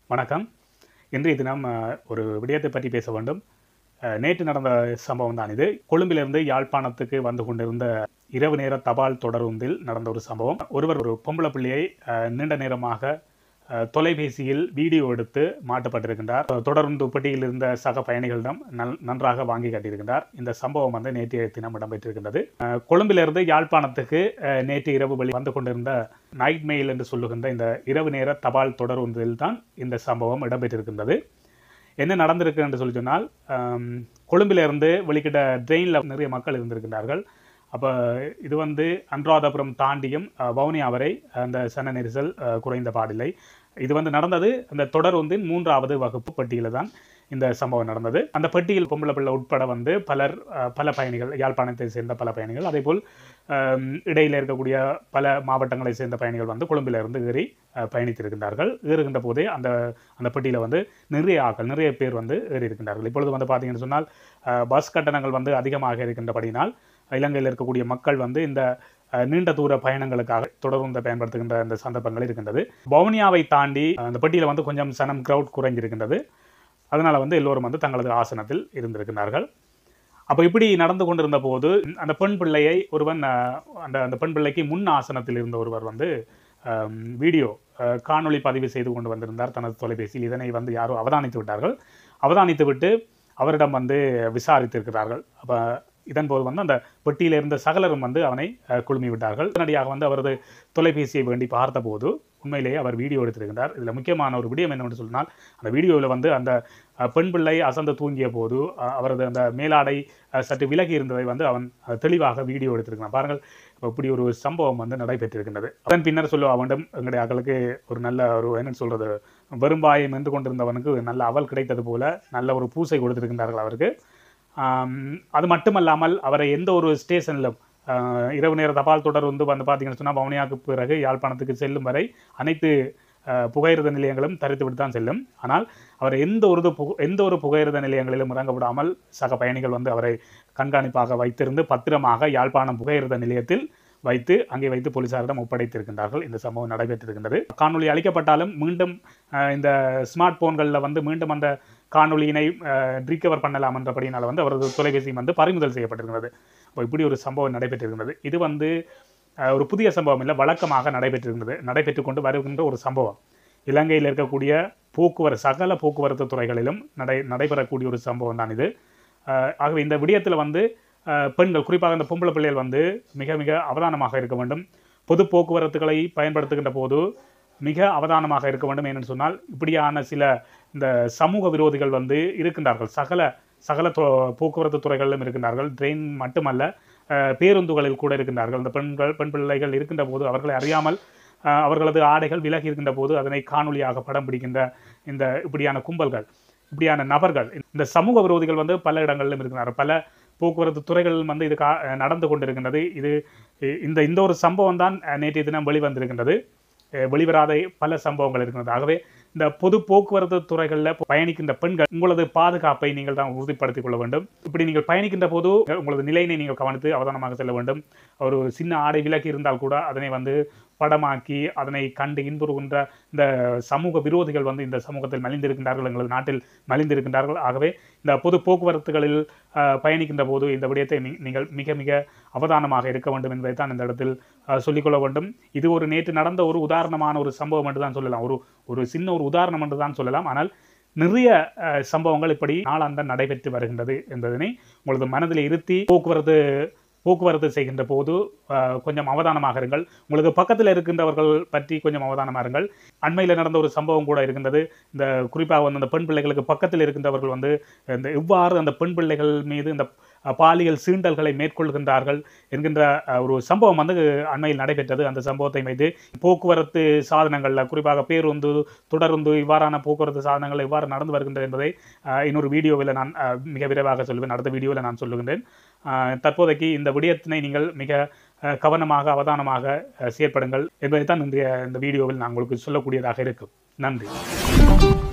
வணக்கம் இன்றைய தினம் அஹ், ஒரு விடயத்தை பற்றி பேச வேண்டும் அஹ், நேற்று நடந்த சம்பவம் தான் இது கொழும்பிலிருந்து யாழ்ப்பாணத்துக்கு வந்து கொண்டிருந்த இரவு நேர தபால் தொடருந்தில் நடந்த ஒரு சம்பவம் ஒருவர் ஒரு பொம்பளை பிள்ளையை அஹ், நீண்ட நேரமாக அஹ், தொலைபேசியில் வீடியோ எடுத்து மாட்டப்பட்டிருக்கின்றார் தொடர்ந்து பெட்டியில் இருந்த சக பயணிகளிடம் நல்- நன்றாக வாங்கி காட்டியிருக்கின்றார் இந்த சம்பவம் வந்து நேற்றைய தினம் இடம்பெற்றிருக்கின்றது அஹ், கொழும்பிலிருந்து யாழ்ப்பாணத்துக்கு அஹ், நேற்று இரவு வழி வந்து கொண்டிருந்த நைட் மெயில் என்று சொல்லுகின்ற இந்த இரவு நேர தபால் தொடர் ஒன்றில் தான் இந்த சம்பவம் இடம்பெற்றிருக்கின்றது என்ன நடந்திருக்கு என்று சொல்லி சொன்னால் ஆம், கொழும்பிலிருந்து வெளிக்கிட்ட ட்ரெயினில் நிறைய மக்கள் இருந்திருக்கின்றார்கள் அப்போ இது வந்து அனுராதபுரம் தாண்டியும் அஹ், வவுனியா வரை அந்த சன நெரிசல் அஹ், குறைந்த பாடில்லை இது வந்து நடந்தது அந்த தொடர் ஒன்றின் மூன்றாவது வகுப்பு பட்டியலில் தான் இந்த சம்பவம் நடந்தது அந்த பெட்டியில் பொம்பளை பிள்ளை உட்பட வந்து பலர் அஹ், பல பயணிகள் யாழ்ப்பாணத்தை சேர்ந்த பல பயணிகள் அதேபோல் ஆம், இடையில இருக்கக்கூடிய பல மாவட்டங்களை சேர்ந்த பயணிகள் வந்து கொழும்பில இருந்து ஏறி அஹ், பயணித்திருக்கின்றார்கள் ஏறுகின்ற போதே அந்த அந்த பெட்டியில் வந்து நிறைய ஆட்கள் நிறைய பேர் வந்து ஏறி இருக்கின்றார்கள் இப்பொழுது வந்து பார்த்தீங்கன்னு சொன்னால் அஹ், பஸ் கட்டணங்கள் வந்து அதிகமாக இருக்கின்றபடியினால் இலங்கையில் இருக்கக்கூடிய மக்கள் வந்து இந்த அஹ், நீண்ட தூர பயணங்களுக்காக தொடர்ந்து பயன்படுத்துகின்ற இந்த சந்தர்ப்பங்கள் இருக்கின்றது வவுனியாவை தாண்டி அஹ், அந்த பெட்டியில் வந்து கொஞ்சம் சனம் க்ரௌட் குறைஞ்சிருக்கின்றது அதனால் வந்து எல்லோரும் வந்து தங்களது ஆசனத்தில் இருந்திருக்கிறார்கள் அப்போ இப்படி நடந்து கொண்டிருந்த போது அந்த பெண் பிள்ளையை ஒருவன் அஹ், அந்த அந்த பெண் பிள்ளைக்கு முன் ஆசனத்தில் இருந்த ஒருவர் வந்து அம், வீடியோ அஹ், காணொளி பதிவு செய்து கொண்டு வந்திருந்தார் தனது தொலைபேசியில் இதனை வந்து யாரோ அவதானித்து விட்டார்கள் அவதானித்து விட்டு அவரிடம் வந்து விசாரித்திருக்கிறார்கள் அப்போ இதன் போது வந்து அந்த பெட்டியில் இருந்த சகலரும் வந்து அவனை அஹ், குழுமி விட்டார்கள் உடனடியாக வந்து அவரது தொலைபேசியை வேண்டி பார்த்தபோது உண்மையிலேயே அவர் வீடியோ எடுத்திருக்கிறார் இதில் முக்கியமான ஒரு விடயம் என்னவென்று சொன்னால் அந்த வீடியோவில் வந்து அந்த அஹ், பெண் பிள்ளை அசந்து தூங்கிய போது அஹ், அவரது அந்த மேலாடை அஹ், சற்று விலகி இருந்ததை வந்து அவன் அஹ், தெளிவாக வீடியோ எடுத்திருக்கிறான் பாருங்கள் இப்ப இப்படி ஒரு சம்பவம் வந்து நடைபெற்றிருக்கின்றது அதன் பின்னர் சொல்ல வேண்டும் எங்களுடைய அக்களுக்கு ஒரு நல்ல ஒரு என்ன சொல்றது வெறும்பாயை மென்று கொண்டிருந்தவனுக்கு நல்ல அவல் கிடைத்தது போல நல்ல ஒரு பூசை கொடுத்திருக்கின்றார்கள் அவருக்கு ஆம், அது மட்டுமல்லாமல் அவரை எந்த ஒரு ஸ்டேஷனிலும் ஆஹ், இரவு நேர தபால் தொடர் வந்து வந்து பார்த்தீங்கன்னு சொன்னால் வவுனியாவுக்கு பிறகு யாழ்ப்பாணத்துக்கு செல்லும் வரை அனைத்து ஆஹ், புகையிரத நிலையங்களும் தரித்து விட்டு தான் செல்லும் ஆனால் அவர் எந்த ஒரு இது புக எந்த ஒரு புகையிரத நிலையங்களிலும் இறங்க விடாமல் சக பயணிகள் வந்து அவரை கண்காணிப்பாக வைத்திருந்து பத்திரமாக யாழ்ப்பாணம் புகையிரத நிலையத்தில் வைத்து அங்கே வைத்து போலீசாரிடம் ஒப்படைத்திருக்கின்றார்கள் இந்த சம்பவம் நடைபெற்றிருக்கின்றது காணொளி அளிக்கப்பட்டாலும் மீண்டும் ஆஹ், இந்த ஸ்மார்ட் போன்களில் வந்து மீண்டும் அந்த காணொளியினை ரீகவர் பண்ணலாம் என்றபடியினால் வந்து அவரது தொலைபேசி வந்து பறிமுதல் செய்யப்பட்டிருக்கிறது அப்போ இப்படி ஒரு சம்பவம் நடைபெற்றிருக்கிறது இது வந்து ஆஹ், ஒரு புதிய சம்பவம் இல்லை வழக்கமாக நடைபெற்றிருந்தது நடைபெற்று கொண்டு வருகின்ற ஒரு சம்பவம் இலங்கையில் இருக்கக்கூடிய போக்குவரத்து சகல போக்குவரத்து துறைகளிலும் நடை நடைபெறக்கூடிய ஒரு சம்பவம் தான் இது ஆஹ், ஆகவே இந்த விடயத்தில் வந்து ஆஹ், பெண்கள் குறிப்பாக இந்த பொம்பளை பிள்ளைகள் வந்து மிக மிக அவதானமாக இருக்க வேண்டும் பொது போக்குவரத்துகளை பயன்படுத்துகின்ற போது மிக அவதானமாக இருக்க வேண்டும் ஏனென்று சொன்னால் இப்படியான சில இந்த சமூக விரோதிகள் வந்து இருக்கின்றார்கள் சகல சகல தொ- போக்குவரத்து துறைகளிலும் இருக்கின்றார்கள் ட்ரெயின் மட்டுமல்ல அஹ், பேருந்துகளில் கூட இருக்கின்றார்கள் இந்த பெண்கள் பெண் பிள்ளைகள் இருக்கின்ற போது அவர்களை அறியாமல் அஹ், அவர்களது ஆடைகள் விலகி இருக்கின்ற போது அதனை காணொளியாக படம் பிடிக்கின்ற இந்த இப்படியான கும்பல்கள் இப்படியான நபர்கள் இந்த சமூக விரோதிகள் வந்து பல இடங்களிலும் இருக்கிறார்கள் பல போக்குவரத்து துறைகளில் வந்து இது கா- நடந்து கொண்டிருக்கின்றது இது இ- இந்த இந்த ஒரு சம்பவம் தான் அஹ், நேற்றைய தினம் வெளிவந்திருக்கின்றது அஹ், வெளிவராத பல சம்பவங்கள் இருக்கின்றது ஆகவே இந்த பொது போக்குவரத்து துறைகளில் பயணிக்கின்ற பெண்கள் உங்களது பாதுகாப்பை நீங்கள் தான் உறுதிப்படுத்திக் கொள்ள வேண்டும் இப்படி நீங்கள் பயணிக்கின்ற போது உங்களது நிலையினை நீங்கள் கவனித்து அவதானமாக செல்ல வேண்டும் ஒரு சின்ன ஆடை விலகி இருந்தால் கூட அதனை வந்து படமாக்கி அதனை கண்டு இன்புறுகின்ற இந்த சமூக விரோதிகள் வந்து இந்த சமூகத்தில் மலிந்திருக்கின்றார்கள் எங்களது நாட்டில் மலிந்திருக்கின்றார்கள் ஆகவே இந்த பொது போக்குவரத்துகளில் அஹ், பயணிக்கின்ற போது இந்த விடயத்தை நீ- நீங்கள் மிக மிக அவதானமாக இருக்க வேண்டும் என்பதை தான் இந்த இடத்தில் அஹ், சொல்லிக்கொள்ள வேண்டும் இது ஒரு நேற்று நடந்த ஒரு உதாரணமான ஒரு சம்பவம் என்று தான் சொல்லலாம் ஒரு ஒரு சின்ன ஒரு உதாரணம் என்று தான் சொல்லலாம் ஆனால் நிறைய அஹ், சம்பவங்கள் இப்படி நாளாந்த நடைபெற்று வருகின்றது என்பதனை உங்களது மனதில் இருத்தி போக்குவரத்து போக்குவரத்து செய்கின்ற போது அஹ், கொஞ்சம் அவதானமாக இருங்கள் உங்களுக்கு பக்கத்தில் இருக்கின்றவர்கள் பற்றி கொஞ்சம் அவதானமாக இருங்கள் அண்மையில் நடந்த ஒரு சம்பவம் கூட இருக்கின்றது இந்த குறிப்பாக வந்து அந்த பெண் பிள்ளைகளுக்கு பக்கத்தில் இருக்கின்றவர்கள் வந்து இந்த எவ்வாறு அந்த பெண் பிள்ளைகள் மீது இந்த அஹ், பாலியல் சீண்டல்களை மேற்கொள்கின்றார்கள் என்கின்ற அஹ், ஒரு சம்பவம் வந்து அண்மையில் நடைபெற்றது அந்த சம்பவத்தை வைத்து போக்குவரத்து சாதனங்களில் குறிப்பாக பேருந்து தொடருந்து இவ்வாறான போக்குவரத்து சாதனங்கள் எவ்வாறு நடந்து வருகின்றது என்பதை அஹ், இன்னொரு வீடியோவில் நான் அஹ், மிக விரைவாக சொல்லுவேன் அடுத்த வீடியோவில் நான் சொல்லுகின்றேன் அஹ், தற்போதைக்கு இந்த விடயத்தினை நீங்கள் மிக அஹ், கவனமாக அவதானமாக அஹ், செயற்படுங்கள் என்பதை தான் இன்றைய இந்த வீடியோவில் நான் உங்களுக்கு சொல்லக்கூடியதாக இருக்கும் நன்றி